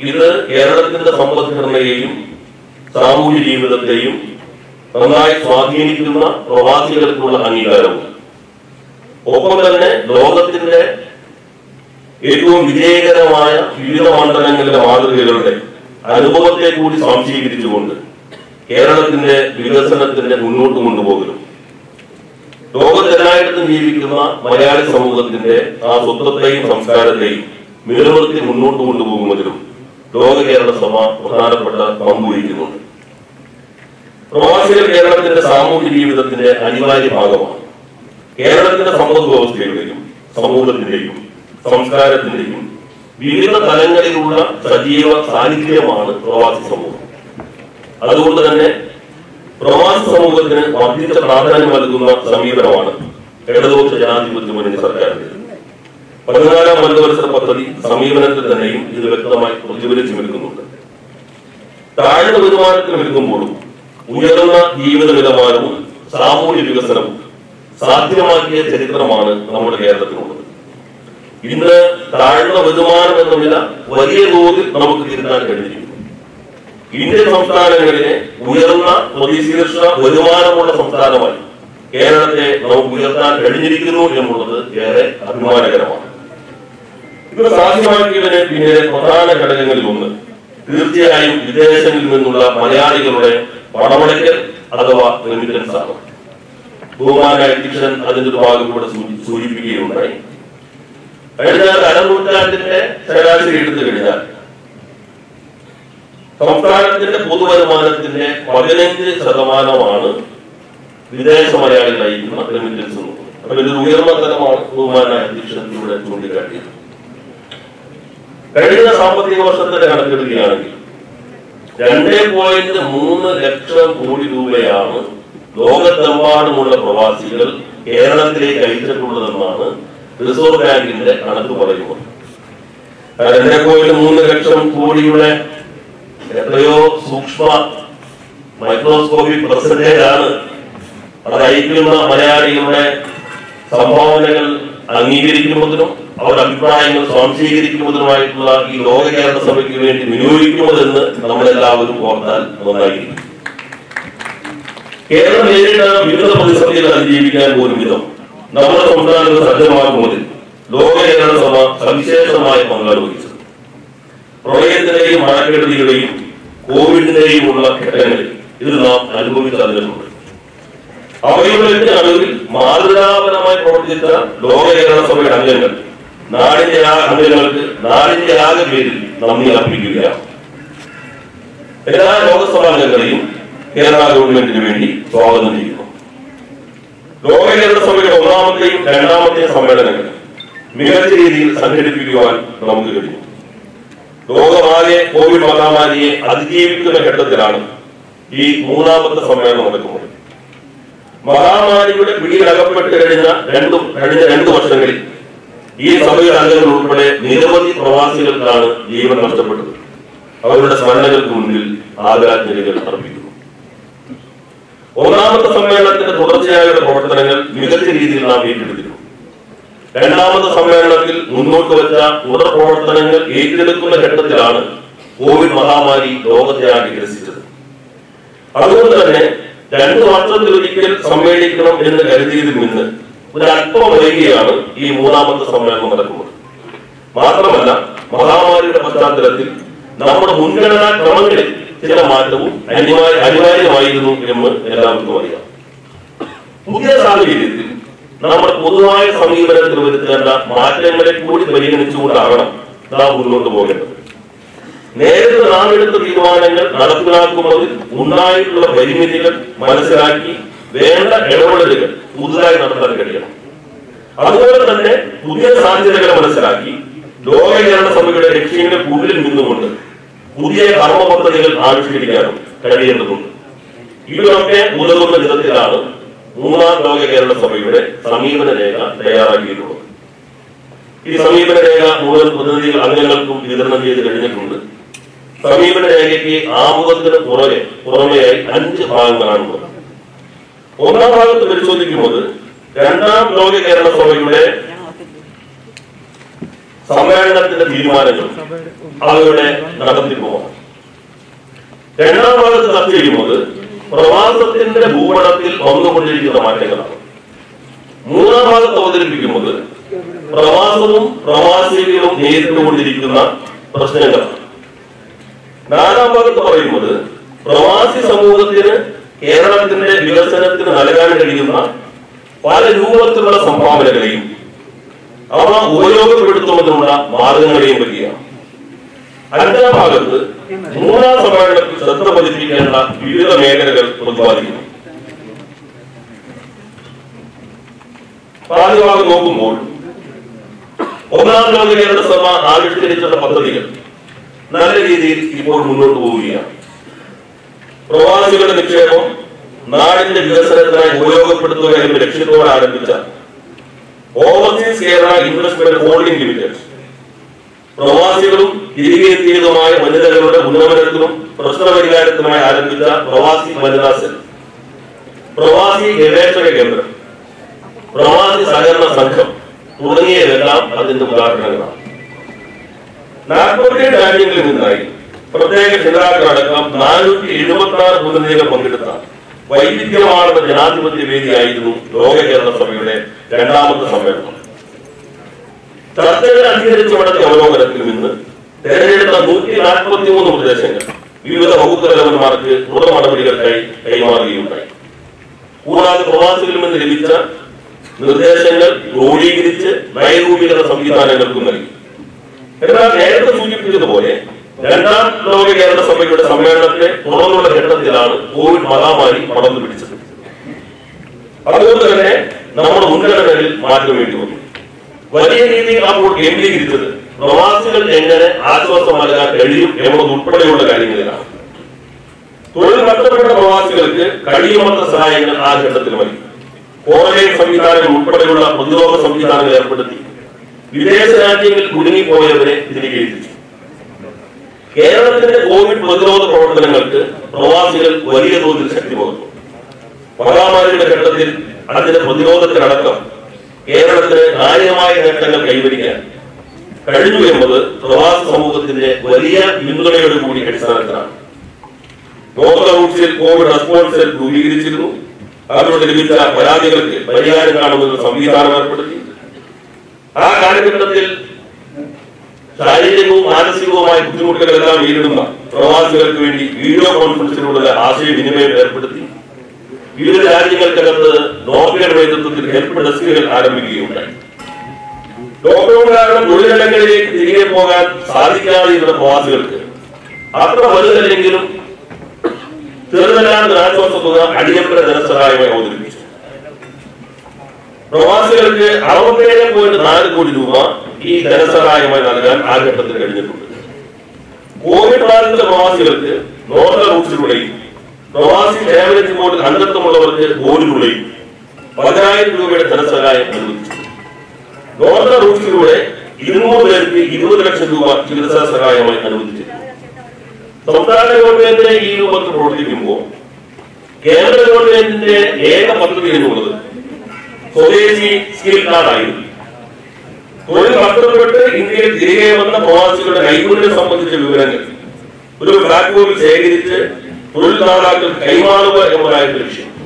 ഇത് കേരളത്തിന്റെ സമ്പദ്ഘടനയെയും സാമൂഹ്യ ജീവിതത്തെയും നന്നായി സ്വാധീനിക്കുന്ന പ്രവാസികൾക്കുള്ള അംഗീകാരവും ഒപ്പം തന്നെ ലോകത്തിന്റെ ഏറ്റവും വിജയകരമായ വിവിധ മണ്ഡലങ്ങളിലെ മാതൃകകളുടെ അനുഭവത്തെ കൂടി സ്വാംശീകരിച്ചുകൊണ്ട് കേരളത്തിന്റെ വികസനത്തിന്റെ മുന്നോട്ട് കൊണ്ടുപോകലും ലോകത്തെല്ലായിടത്തും ജീവിക്കുന്ന മലയാളി സമൂഹത്തിന്റെ ആ സ്വത്വത്തെയും സംസ്കാരത്തെയും നിലനിർത്തി മുന്നോട്ട് കൊണ്ടുപോകുന്നതിലും ലോക കേരള സഭ പ്രധാനപ്പെട്ട പങ്ക് വഹിക്കുന്നുണ്ട് പ്രവാസികൾ കേരളത്തിന്റെ സാമൂഹ്യ ജീവിതത്തിന്റെ അനിവാര്യ ഭാഗമാണ് കേരളത്തിന്റെ സമ്പദ് വ്യവസ്ഥയുടെയും സമൂഹത്തിന്റെയും സംസ്കാരത്തിന്റെയും വിവിധ തലങ്ങളിലുള്ള സജീവ സാന്നിധ്യമാണ് പ്രവാസി സമൂഹം അതുകൊണ്ട് തന്നെ പ്രവാസി സമൂഹത്തിന് വർദ്ധിച്ച പ്രാധാന്യം നൽകുന്ന സമീപനമാണ് ഇടതുപക്ഷ ജനാധിപത്യ മുന്നണി സർക്കാരിന്റെ പതിനാലാം പഞ്ചവത്സര പദ്ധതി സമീപനത്തിൽ തന്നെയും ഇത് വ്യക്തമായി പ്രതിഫലിച്ചു നിൽക്കുന്നുണ്ട് താഴ്ന്ന വരുമാനത്തിൽ നിൽക്കുമ്പോഴും ഉയർന്ന ജീവിത നിലവാരവും സാമൂഹ്യ വികസനവും സാധ്യമാക്കിയ ചരിത്രമാണ് നമ്മുടെ കേരളത്തിനുള്ളത് ഇന്ന് താഴ്ന്ന വരുമാനം എന്ന നില വലിയ തോതിൽ നമുക്ക് തിരുത്താൻ കഴിഞ്ഞിരിക്കുന്നു ഇന്ത്യൻ സംസ്ഥാനങ്ങളിലെ ഉയർന്ന പ്രതിശീർഷ വരുമാനമുള്ള സംസ്ഥാനമായി കേരളത്തെ നമുക്ക് ഉയർത്താൻ കഴിഞ്ഞിരിക്കുന്നു എന്നുള്ളത് ഏറെ അഭിമാനകരമാണ് ഇത് സാധ്യമാക്കിയതിന് പിന്നിലെ പ്രധാന ഘടകങ്ങളിൽ ഒന്ന് തീർച്ചയായും വിദേശങ്ങളിൽ നിന്നുള്ള മലയാളികളുടെ പണമടയ്ക്കൽ അഥവാ റെമിറ്റൻസ് ആണ് ബഹുമാന അധ്യക്ഷൻ അതിന്റെ ഒരു ഭാഗം ഇവിടെ സൂചി- സൂചിപ്പിക്കുകയുണ്ടായി കഴിഞ്ഞ അരനൂറ്റാണ്ടിന്റെ ശരാശരി എടുത്തു കഴിഞ്ഞാൽ സംസ്ഥാനത്തിന്റെ പൊതുവരുമാനത്തിന്റെ പതിനഞ്ച് ശതമാനമാണ് വിദേശ മലയാളി നയിക്കുന്ന റെമിറ്റൻസ് എന്നുള്ളത് അപ്പൊ ഇതൊരു ഉയർന്ന തലമാണ് ബഹുമാന അധ്യക്ഷൻ ഇവിടെ ചൂണ്ടിക്കാട്ടിയത് കഴിഞ്ഞ സാമ്പത്തിക വർഷത്തിന്റെ കണക്കെടുക്കുകയാണെങ്കിൽ രണ്ടേ പോയിന്റ് മൂന്ന് ലക്ഷം കോടി രൂപയാണ് ലോകത്തെമ്പാടുമുള്ള പ്രവാസികൾ കേരളത്തിലേക്ക് അയച്ചിട്ടുള്ളതെന്നാണ് റിസർവ് ബാങ്കിന്റെ കണക്ക് പറയുന്നത് ആ രണ്ടേ പോയിന്റ് മൂന്ന് ലക്ഷം കോടിയുടെ എത്രയോ സൂക്ഷ്മ മൈക്രോസ്കോപ്പിക് പെർസെന്റേജ് ആണ് അത് അയക്കുന്ന മലയാളികളുടെ സംഭാവനകൾ അംഗീകരിക്കുന്നതിനും അവരുടെ അഭിപ്രായങ്ങൾ സ്വാംശീകരിക്കുന്നതിനുമായിട്ടുള്ള ഈ ലോക കേരള സഭയ്ക്ക് വേണ്ടി വിനിയോഗിക്കുമതെന്ന് നമ്മളെല്ലാവരും ഓർത്താൽ നന്നായിരിക്കും കേരളം നേരിട്ട വിവിധ പ്രതിസന്ധികൾ അതിജീവിക്കാൻ പോലും വിധം നമ്മുടെ സംസ്ഥാനത്ത് സജ്ജമാകുന്നതിൽ ലോക കേരള സഭ സവിശേഷമായ പങ്കാണ് വഹിച്ചത് പ്രളയത്തിന്റെയും മഴക്കെടുതിയുടെയും കോവിഡിന്റെയും ഉള്ള ഘട്ടങ്ങളിൽ ഇത് നാം അനുഭവിച്ചറിഞ്ഞിട്ടുണ്ട് അവയുടെ അളവിൽ മാതൃകാപരമായി പ്രവർത്തിച്ച ലോക കേരള സഭയുടെ അംഗങ്ങൾ നാടിന്റെ ആ അംഗങ്ങൾക്ക് നാടിന്റെ ആകെ പേരിൽ നന്ദി അർപ്പിക്കുകയാണ് എല്ലാ ലോകസഭാംഗങ്ങളെയും കേരള ഗവൺമെന്റിന് വേണ്ടി സ്വാഗതം ചെയ്യുന്നു ലോക കേരള സഭയുടെ ഒന്നാമത്തെയും രണ്ടാമത്തെയും സമ്മേളനങ്ങൾ മികച്ച രീതിയിൽ സംഘടിപ്പിക്കുവാൻ നമുക്ക് കഴിഞ്ഞു ലോകമാകെ കോവിഡ് മഹാമാരിയെ അതിജീവിക്കുന്ന ഘട്ടത്തിലാണ് ഈ മൂന്നാമത്തെ സമ്മേളനം നടക്കുന്നത് മഹാമാരിയുടെ പിടിയിലകപ്പെട്ട് കഴിഞ്ഞ രണ്ടു കഴിഞ്ഞ രണ്ടു വർഷങ്ങളിൽ ഈ സഭയുടെ അംഗങ്ങൾ ഉൾപ്പെടെ നിരവധി പ്രവാസികൾക്കാണ് ജീവൻ നഷ്ടപ്പെട്ടത് അവരുടെ സ്മരണകൾക്ക് മുന്നിൽ ആദരാഞ്ജലികൾ അർപ്പിക്കുന്നു ഒന്നാമത്തെ സമ്മേളനത്തിന്റെ തുടർച്ചയായുള്ള പ്രവർത്തനങ്ങൾ മികച്ച രീതിയിൽ നാം ഏറ്റെടുത്തിരുന്നു രണ്ടാമത്തെ സമ്മേളനത്തിൽ മുന്നോട്ട് വെച്ച തുടർ പ്രവർത്തനങ്ങൾ ഏറ്റെടുക്കുന്ന ഘട്ടത്തിലാണ് കോവിഡ് മഹാമാരി ലോകത്തെ ആകെ ഗ്രസിച്ചത് അതുകൊണ്ട് തന്നെ രണ്ടു വർഷത്തിലൊരിക്കൽ സമ്മേളിക്കണം എന്ന് കരുതിയതിൽ നിന്ന് ഒരല്പം വൈകിയാണ് ഈ മൂന്നാമത്തെ സമ്മേളനം നടക്കുന്നത് മാത്രമല്ല മഹാമാരിയുടെ പശ്ചാത്തലത്തിൽ നമ്മുടെ മുൻഗണനാ ക്രമങ്ങളിൽ ചില മാറ്റവും അനിവാര്യ അനിവാര്യമായിരുന്നു എന്ന് എല്ലാവർക്കും അറിയാം പുതിയ സാഹചര്യത്തിൽ നമ്മുടെ പൊതുവായ സമീപനത്തിൽ വരുത്തേണ്ട മാറ്റങ്ങളെ കൂടി പരിഗണിച്ചുകൊണ്ടാകണം നാം മുന്നോട്ട് പോകേണ്ടത് നേരത്തെ നാം എടുത്ത തീരുമാനങ്ങൾ നടപ്പിലാക്കുന്നതിൽ ഉണ്ടായിട്ടുള്ള പരിമിതികൾ മനസ്സിലാക്കി വേണ്ട ഇടപെടലുകൾ പുതുതായി നടത്താൻ കഴിയണം അതുപോലെ തന്നെ പുതിയ സാധ്യതകളെ മനസ്സിലാക്കി ലോക കേരള സഭയുടെ ലക്ഷ്യങ്ങൾക്കുള്ളിൽ നിന്നുകൊണ്ട് പുതിയ കർമ്മ പദ്ധതികൾ ആവിഷ്കരിക്കാനും കഴിയേണ്ടതുണ്ട് ഇതിനൊക്കെ ഉതകുന്ന വിധത്തിലാണ് മൂന്നാം ലോക കേരള സഭയുടെ സമീപന രേഖ തയ്യാറാക്കിയിട്ടുള്ളത് ഈ സമീപന രേഖ മുഴുവൻ പ്രതിനിധികൾ അംഗങ്ങൾക്കും വിതരണം ചെയ്ത് കഴിഞ്ഞിട്ടുണ്ട് സമീപന രേഖയ്ക്ക് ആമുഖത്തിന് പുറമെ പുറമെയായി അഞ്ച് ഭാഗങ്ങളാണുള്ളത് ഒന്നാം ഭാഗത്ത് പരിശോധിക്കുമ്പോൾ രണ്ടാം ലോക കേരള സഭയുടെ സമ്മേളനത്തിന്റെ തീരുമാനങ്ങൾ അവരുടെ നടത്തി പോകാം രണ്ടാം ഭാഗത്ത് ചർച്ച ചെയ്യുന്നത് പ്രവാസത്തിന്റെ ഭൂപടത്തിൽ വന്നുകൊണ്ടിരിക്കുന്ന മാറ്റങ്ങളാണ് മൂന്നാം ഭാഗത്ത് അവതരിപ്പിക്കുന്നത് പ്രവാസവും പ്രവാസികളും നേരിട്ടുകൊണ്ടിരിക്കുന്ന പ്രശ്നങ്ങളാണ് നാലാം ഭാഗത്ത് പറയുന്നത് പ്രവാസി സമൂഹത്തിന് കേരളത്തിന്റെ വികസനത്തിന് നൽകാൻ കഴിയുന്ന പല രൂപത്തിലുള്ള സംഭാവനകളെയും അവ ഉപയോഗപ്പെടുത്തുന്നതിനുള്ള മാർഗങ്ങളെയും പറ്റിയാണ് അഞ്ചാം ഭാഗത്ത് മൂന്നാം സമ്മേളനത്തിൽ ശ്രദ്ധ പതിപ്പിക്കേണ്ട വിവിധ മേഖലകൾ പ്രതിപാദിക്കുന്നു ആദ്യ ഭാഗം നോക്കുമ്പോൾ ഒന്നാം ലോക കേരള സഭ ആവിഷ്കരിച്ചിട്ടുള്ള പദ്ധതികൾ നല്ല രീതിയിൽ ഇപ്പോൾ മുന്നോട്ട് പോവുകയാണ് പ്രവാസികളുടെ നിക്ഷേപം നാടിന്റെ വികസനത്തിനായി ഉപയോഗപ്പെടുത്തുക എന്ന ലക്ഷ്യത്തോടെ ആരംഭിച്ച overseas Kerala investment holding limited പ്രവാസികളും തിരികെ എത്തിയതുമായ വനിതകളുടെ ഉന്നമനത്തിനും പ്രശ്നപരിഹാരത്തിനുമായി ആരംഭിച്ച പ്രവാസി വനിതാ സെൽ പ്രവാസി ഗവേഷക കേന്ദ്രം പ്രവാസി സഹകരണ സംഘം തുടങ്ങിയവയെല്ലാം അതിന്റെ ഉദാഹരണങ്ങളാണ് നാൽപ്പത്തിയേഴ് രാജ്യങ്ങളിൽ നിന്നായി പ്രത്യേക ക്ഷേത്രാക്കളടക്കം നാനൂറ്റി എഴുപത്തി ആറ് പ്രതിനിധികൾ പങ്കെടുത്ത വൈവിധ്യമാർന്ന ജനാധിപത്യ വേദിയായിരുന്നു ലോക കേരള സഭയുടെ രണ്ടാമത്തെ സമ്മേളനം ചർച്ചകൾ അംഗീകരിച്ചു നടത്തിയ അവലോകനത്തിൽ നിന്ന് തെരഞ്ഞെടുത്ത നൂറ്റി നാൽപ്പത്തി മൂന്ന് നിർദ്ദേശങ്ങൾ വിവിധ വകുപ്പ് തലവന്മാർക്ക് തുടർ നടപടികൾക്കായി കൈമാറുകയുണ്ടായി കൂടാതെ പ്രവാസികളിൽ നിന്ന് ലഭിച്ച നിർദ്ദേശങ്ങൾ ക്രോഡീകരിച്ച് നയരൂപീകരണ സംവിധാനങ്ങൾക്കും നൽകി എന്നാൽ നേരത്തെ സൂചിപ്പിച്ചതുപോലെ രണ്ടാം ലോക കേരള സഭയുടെ സമ്മേളനത്തെ തുടർന്നുള്ള ഘട്ടത്തിലാണ് കോവിഡ് മഹാമാരി പടർന്നു പിടിച്ചത് അതുകൊണ്ട് തന്നെ നമ്മുടെ മുൻഗണനകളിൽ മാറ്റം വേണ്ടി വന്നു വലിയ രീതിയിൽ അപ്പോൾ കേന്ദ്രീകരിച്ചത് പ്രവാസികൾ എങ്ങനെ ആശ്വാസം നൽകാൻ കഴിയും എന്നതുൾപ്പെടെയുള്ള കാര്യങ്ങളിലാണ് തൊഴിൽ നഷ്ടപ്പെട്ട പ്രവാസികൾക്ക് കഴിയുമത്ര സഹായങ്ങൾ ആ ഘട്ടത്തിൽ നൽകി ക്വാറന്റൈൻ സംവിധാനങ്ങൾ ഉൾപ്പെടെയുള്ള പ്രതിരോധ സംവിധാനങ്ങൾ ഏർപ്പെടുത്തി വിദേശ രാജ്യങ്ങളിൽ കുടുങ്ങിപ്പോയവരെ തിരികെ എത്തിച്ചു കേരളത്തിന്റെ കോവിഡ് പ്രതിരോധ പ്രവർത്തനങ്ങൾക്ക് പ്രവാസികൾ വലിയ തോതിൽ ശക്തി പകർന്നു മഹാമാരിയുടെ ഘട്ടത്തിൽ അതിന്റെ പ്രതിരോധത്തിനടക്കം കേരളത്തിന് കാര്യമായ നേട്ടങ്ങൾ കൈവരിക്കാൻ കഴിഞ്ഞു എന്നത് പ്രവാസി സമൂഹത്തിന്റെ വലിയ പിന്തുണയോട് കൂടി അടിസ്ഥാനത്തിലാണ് നോർത്ത് റൂട്ട്സിൽ കോവിഡ് റെസ്പോൺസ് സെൽ രൂപീകരിച്ചിരുന്നു അവരോട് ലഭിച്ച പരാതികൾക്ക് പരിഹാരം കാണുന്ന സംവിധാനം ഏർപ്പെടുത്തി ആ കാലഘട്ടത്തിൽ ശാരീരികവും മാനസികവുമായ ബുദ്ധിമുട്ടുകളെല്ലാം നേരിടുന്ന പ്രവാസികൾക്ക് വേണ്ടി വീഡിയോ കോൺഫറൻസിലൂടെ ആശയവിനിമയം ഏർപ്പെടുത്തി വിവിധ രാജ്യങ്ങൾക്കകത്ത് നോർവേയുടെ നേതൃത്വത്തിൽ ഹെൽപ്പ് ഡെസ്കുകൾ ആരംഭിക്കുകയുണ്ടായി ലോക്ക്ഡൌൺ കാരണം തൊഴിലിടങ്ങളിലേക്ക് തിരികെ പോകാൻ സാധിക്കാതെയിരുന്ന പ്രവാസികൾക്ക് അത്ര വലുതല്ലെങ്കിലും ചെറുതല്ലാത്ത ആശ്വാസ തുക അടിയന്തര ധനസഹായമായി അവതരിപ്പിച്ചു പ്രവാസികൾക്ക് അറുപത്തേഴ് പോയിന്റ് നാല് കോടി രൂപ ഈ ധനസഹായമായി നൽകാൻ ആ ഘട്ടത്തിൽ കഴിഞ്ഞിട്ടുണ്ട് കോവിഡ് ബാധിത പ്രവാസികൾക്ക് നോർത്ത് റൂട്ട്സിലൂടെയും പ്രവാസി ക്ഷേമനിധി ബോർഡിൽ അംഗത്വമുള്ളവർക്ക് ബോർഡിലൂടെയും പതിനായിരം രൂപയുടെ ധനസഹായം അനുവദിച്ചു നോർത്ത് റൂട്ട്സിലൂടെ ഇരുന്നൂറ് പേർക്ക് ഇരുപത് ലക്ഷം രൂപ ചികിത്സാ സഹായമായി അനുവദിച്ചിട്ടുണ്ട് സംസ്ഥാന ഗവൺമെന്റിനെ ഈ രൂപത്തിൽ പ്രവർത്തിക്കുമ്പോൾ കേന്ദ്ര ഗവൺമെന്റിന്റെ ഏക പദ്ധതി എന്നുള്ളത് സ്വദേശി സ്കിൽ കാർഡായിരുന്നു തൊഴിൽ നഷ്ടപ്പെട്ട് ഇന്ത്യയിൽ തിരികെ വന്ന പ്രവാസികളുടെ നൈപുണ്യം സംബന്ധിച്ച വിവരങ്ങൾ ഒരു പ്ലാറ്റ്ഫോമിൽ ശേഖരിച്ച് തൊഴിൽ ദാതാക്കൾ കൈമാറുക എന്നതായിരുന്നു ലക്ഷ്യം